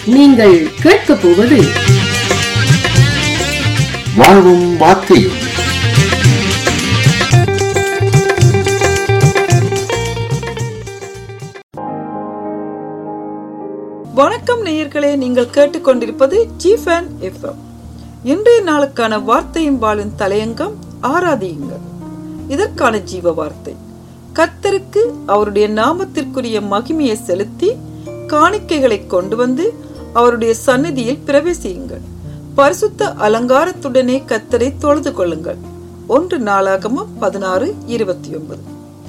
நீங்கள் கேட்கப் போவது வாழ்வும் வார்த்தையும் வணக்கம் நேயர்களே நீங்கள் கேட்டுக்கொண்டிருப்பது சீஃப் அண்ட் எஃப்எம் இன்றைய நாளுக்கான வார்த்தையும் வாழும் தலையங்கம் ஆராதியுங்கள் இதற்கான ஜீவ வார்த்தை கர்த்தருக்கு அவருடைய நாமத்திற்குரிய மகிமையை செலுத்தி காணிக்கைகளை கொண்டு வந்து அவருடைய சந்நிதியில் பிரவேசியுங்கள் பரிசுத்த அலங்காரத்துடனே கத்தரை தொழுது கொள்ளுங்கள் ஒன்று நாளாகமும் பதினாறு இருபத்தி ஒன்பது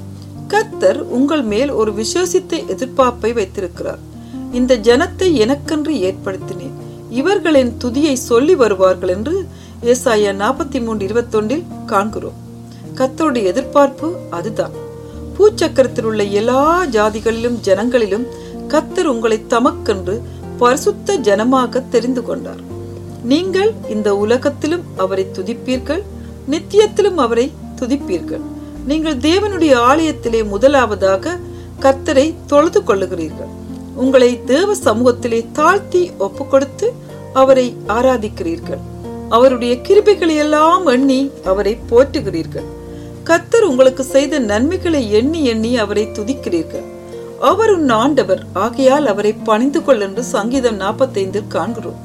கர்த்தர் உங்கள் மேல் ஒரு விசுவாசித்த எதிர்பார்ப்பை வைத்திருக்கிறார் இந்த ஜனத்தை எனக்கென்று ஏற்படுத்தினேன் இவர்களின் துதியை சொல்லி வருவார்கள் என்று ஏசாயா நாற்பத்தி மூன்று இருபத்தொன்றில் காண்கிறோம் கர்த்தருடைய எதிர்பார்ப்பு அதுதான் பூச்சக்கரத்தில் உள்ள எல்லா ஜாதிகளிலும் ஜனங்களிலும் கர்த்தர் உங்களை தமக்கென்று பரிசுத்த ஜனமாக தெரிந்து கொண்டார் நீங்கள் இந்த உலகத்திலும் அவரை துதிப்பீர்கள் நித்தியத்திலும் அவரை துதிப்பீர்கள் நீங்கள் தேவனுடைய ஆலயத்திலே முதலாவதாக கர்த்தரை தொழுது கொள்ளுகிறீர்கள் உங்களை தேவ சமூகத்திலே தாழ்த்தி ஒப்பு கொடுத்து அவரை ஆராதிக்கிறீர்கள் அவருடைய கிருபைகளை எல்லாம் எண்ணி அவரை போற்றுகிறீர்கள் கர்த்தர் உங்களுக்கு செய்த நன்மைகளை எண்ணி எண்ணி அவரை துதிக்கிறீர்கள் அவர் உன் ஆண்டவர் ஆகையால் அவரை பணிந்து கொள் என்று சங்கீதம் நாற்பத்தைந்தில் காண்கிறோம்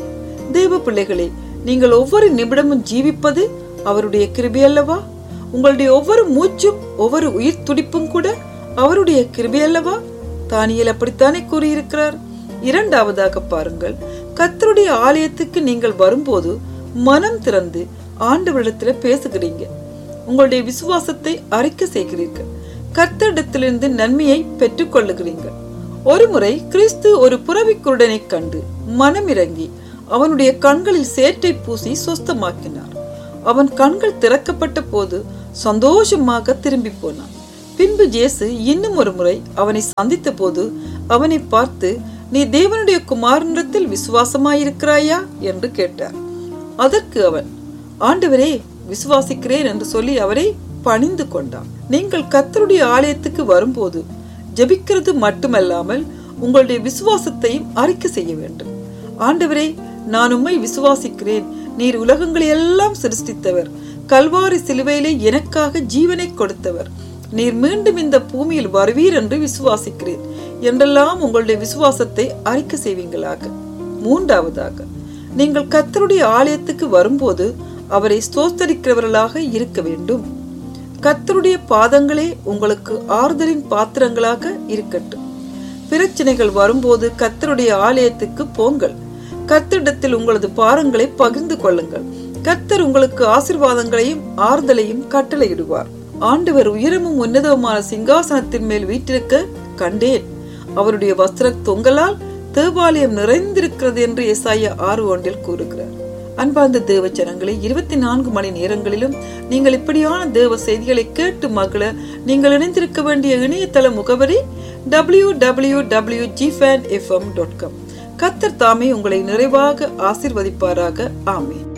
தேவ பிள்ளைகளே நீங்கள் ஒவ்வொரு நிமிடமும் ஜீவிப்பது அவருடைய கிருபை அல்லவா உங்களுடைய ஒவ்வொரு மூச்சும் ஒவ்வொரு உயிர் துடிப்பும் கூட அவருடைய கிருபை அல்லவா தானியல் அப்படித்தானே கூறியிருக்கிறார் இரண்டாவதாக பாருங்கள் கத்தருடைய ஆலயத்துக்கு நீங்கள் வரும்போது மனம் திறந்து ஆண்டவரிடத்துல பேசுகிறீங்க உங்களுடைய விசுவாசத்தை அறிக்கை செய்கிறீர்கள் கர்த்தரிடத்திலிருந்து நன்மையை பெற்றுக் கொள்ளுகிறீர்கள் ஒருமுறை கிறிஸ்து ஒரு புறவிக்குருடனை கண்டு மனமிறங்கி அவனுடைய கண்களில் சேற்றை பூசி சொஸ்தமாக்கினார் அவன் கண்கள் திறக்கப்பட்ட போது சந்தோஷமாக திரும்பி போனான் பின்பு ஜேசு இன்னும் ஒரு முறை அவனை சந்தித்த போது அவனை பார்த்து நீ தேவனுடைய குமாரனிடத்தில் விசுவாசமாயிருக்கிறாயா என்று கேட்டார் அதற்கு அவன் ஆண்டவரே விசுவாசிக்கிறேன் என்று சொல்லி அவரை பணிந்து கொண்டான் நீங்கள் கத்தருடைய ஆலயத்துக்கு வரும்போது ஜெபிக்கிறது மட்டுமல்லாமல் உங்களுடைய விசுவாசத்தையும் அறிக்கை செய்ய வேண்டும் ஆண்டவரே நான் உம்மை விசுவாசிக்கிறேன் நீர் உலகங்களை எல்லாம் சிருஷ்டித்தவர் கல்வாரி சிலுவையிலே எனக்காக ஜீவனை கொடுத்தவர் நீர் மீண்டும் இந்த பூமியில் வருவீர் என்று விசுவாசிக்கிறேன் என்றெல்லாம் உங்களுடைய விசுவாசத்தை அறிக்கை செய்வீங்களாக மூன்றாவதாக நீங்கள் கத்தருடைய ஆலயத்துக்கு வரும்போது அவரை ஸ்தோத்தரிக்கிறவர்களாக இருக்க வேண்டும் கத்தருடைய பாதங்களே உங்களுக்கு ஆறுதலின் பாத்திரங்களாக இருக்கட்டும் பிரச்சனைகள் வரும்போது கத்தருடைய ஆலயத்துக்கு போங்கள் கத்தரிடத்தில் உங்களது பாரங்களை பகிர்ந்து கொள்ளுங்கள் கத்தர் உங்களுக்கு ஆசிர்வாதங்களையும் ஆறுதலையும் கட்டளையிடுவார் ஆண்டவர் உயரமும் உன்னதமான சிங்காசனத்தின் மேல் வீட்டிருக்க கண்டேன் அவருடைய வஸ்திர தொங்கலால் தேவாலயம் நிறைந்திருக்கிறது என்று எசாயா ஆறு ஒன்றில் கூறுகிறார் அன்பார்ந்த தேவ ஜனங்களை இருபத்தி நான்கு மணி நேரங்களிலும் நீங்கள் இப்படியான தேவ செய்திகளை கேட்டு மகள நீங்கள் இணைந்திருக்க வேண்டிய இணையதள முகவரி டபிள்யூ டபிள்யூ டபிள்யூ ஜிஃபேன் எஃப்எம் டாட் காம் கத்தர் தாமே உங்களை நிறைவாக ஆசிர்வதிப்பாராக ஆமேன்